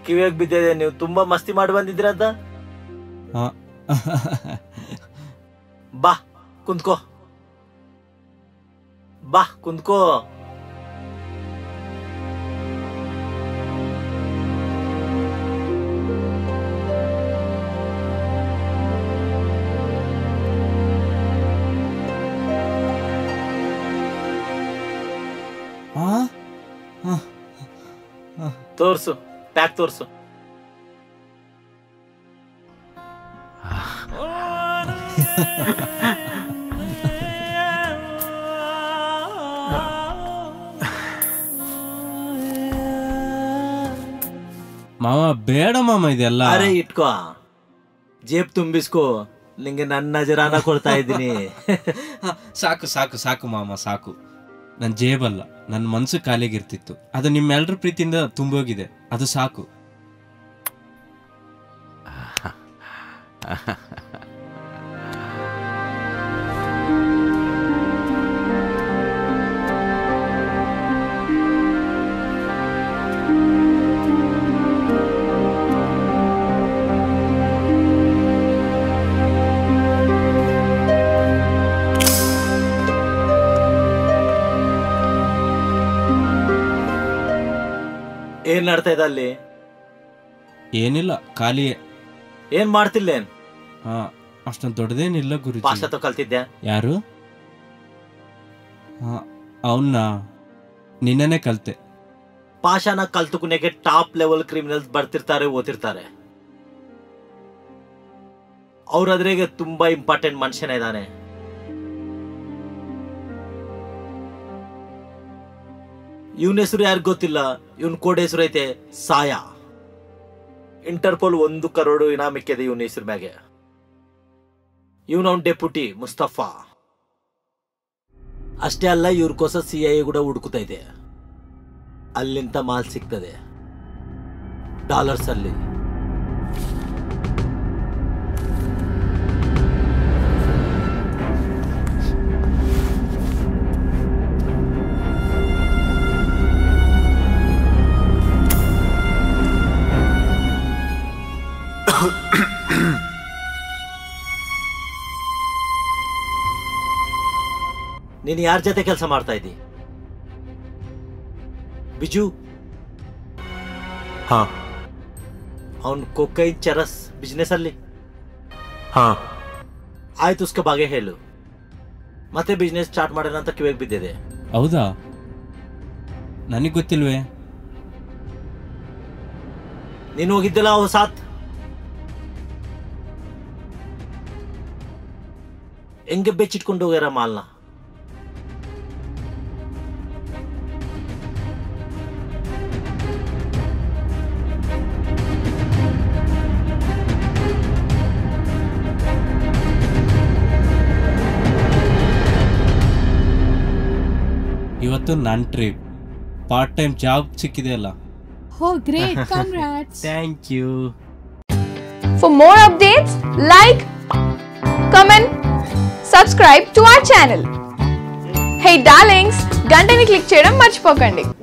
ಕಿವಿಯಾಗ ಬಿದ್ದಿದೆ ನೀವು ತುಂಬಾ ಮಸ್ತಿ ಮಾಡಿ ಬಂದಿದ್ದೀರಂತ ಆ, ಬಾ ಕುಂತ್ಕೋ ಬಾ ಕುಂತ್ಕೋ ಆ? ತೋರ್ಸು ಪ್ಯಾಕ್ ತೋರ್ಸು ಮಾವ ಬೇಡ ಮಾಮ ಇದೆಲ್ಲ ಅರೆ ಇಟ್ಕೋ ಜೇಬ್ ತುಂಬಿಸ್ಕೋ ನಿಂಗೆ ನನ್ನ ನಜರಾನ ಕೊಡ್ತಾ ಇದ್ದೀನಿ ಹ, ಸಾಕು ಸಾಕು ಸಾಕು ಮಾಮ ಸಾಕು ನನ್ನ ಜೇಬಲ್ಲ ನನ್ನ ಮನ್ಸು ಖಾಲಿಯಾಗಿರ್ತಿತ್ತು ಅದು ನಿಮ್ಮೆಲ್ಲರ ಪ್ರೀತಿಯಿಂದ ತುಂಬೋಗಿದೆ ಅದು ಸಾಕು ಏನ್ ನಡ್ತಾ ಇದೆ ಅಲ್ಲಿ ಏನಿಲ್ಲ ಖಾಲಿಯೇ ಏನ್ ಮಾಡ್ತಿಲ್ಲೇನ್ ಹಾ ಅಷ್ಟೊಂದು ದೊಡ್ಡದೇನಿಲ್ಲ ಗುರುಜಿ ಭಾಷಾ ಕಲ್ತಿದ್ದೆ ಯಾರು ಅವನ್ನ ನಿನ್ನೆನೆ ಕಲ್ತೆ ಪಾಷಾನ ಕಲ್ತುకునేಗೆ ಟಾಪ್ ಲೆವೆಲ್ ಕ್ರಿಮಿನಲ್ಸ್ ಬರ್ತಿರ್ತಾರೆ ಓದಿರ್ತಾರೆ ಅವ್ರ ಅದ್ರಿಗೆ ತುಂಬಾ ಇಂಪಾರ್ಟೆಂಟ್ ಮನುಷ್ಯನ ಇದ್ದಾನೆ ಇವನ ಹೆಸರು ಯಾರಿಗ್ ಗೊತ್ತಿಲ್ಲ ಇವನ್ ಕೋಡ್ ಹೆಸರು ಐತೆ ಸಾಯ ಇಂಟರ್ಪೋಲ್ ಒಂದು ಕರೋಡು ಇನಾಮಿಕ್ಕಿದೆ ಇವನ ಹೆಸರು ಮ್ಯಾಗೆ ಇವನ ಅವ್ನ ಡೆಪ್ಯೂಟಿ ಮುಸ್ತಫಾ ಅಷ್ಟೇ ಅಲ್ಲ ಇವ್ರಕೋಸ ಸಿ ಐ ಕೂಡ ಹುಡುಕುತ್ತಾ ಇದೆ ಅಲ್ಲಿಂದ ಮಾಲ್ ಸಿಗ್ತದೆ ಡಾಲರ್ಸ್ ಅಲ್ಲಿ ನೀನು ಯಾರ ಜೊತೆ ಕೆಲಸ ಮಾಡ್ತಾ ಇದ್ದಿ ಬಿಜು ಹಾ ಅವನ್ ಕೊಕ್ಕೈ ಚರಸ್ ಬಿಸ್ನೆಸ್ ಅಲ್ಲಿ ಹಾ ಆಯ್ತು ಉಸ್ಕ ಬಾಗೆ ಹೇಳು ಮತ್ತೆ ಬಿಸ್ನೆಸ್ ಸ್ಟಾರ್ಟ್ ಮಾಡೋಣ ಅಂತ ಕಿವಿಗೆ ಬಿದ್ದಿದೆ ಹೌದಾ ನನಗೆ ಗೊತ್ತಿಲ್ವೇ ನೀನು ಹೋಗಿದ್ದಿಲ್ಲ ಅವ್ ಸಾತ್ ಹೆಂಗೆ ಬೆಚ್ಚಿಟ್ಕೊಂಡು ಹೋಗ್ಯಾರ ಮಾಲ್ನ ಇವತ್ತು ನನ್ನ ಟ್ರಿಪ್ ಪಾರ್ಟ್ ಟೈಮ್ ಜಾಬ್ ಸಿಕ್ಕಿದೆ ಅಲ್ಲ Oh, great. Congrats. Thank you For more updates, like, comment, subscribe to our channel. Hey darlings, గంటని click చేయడం మర్చిపోకండి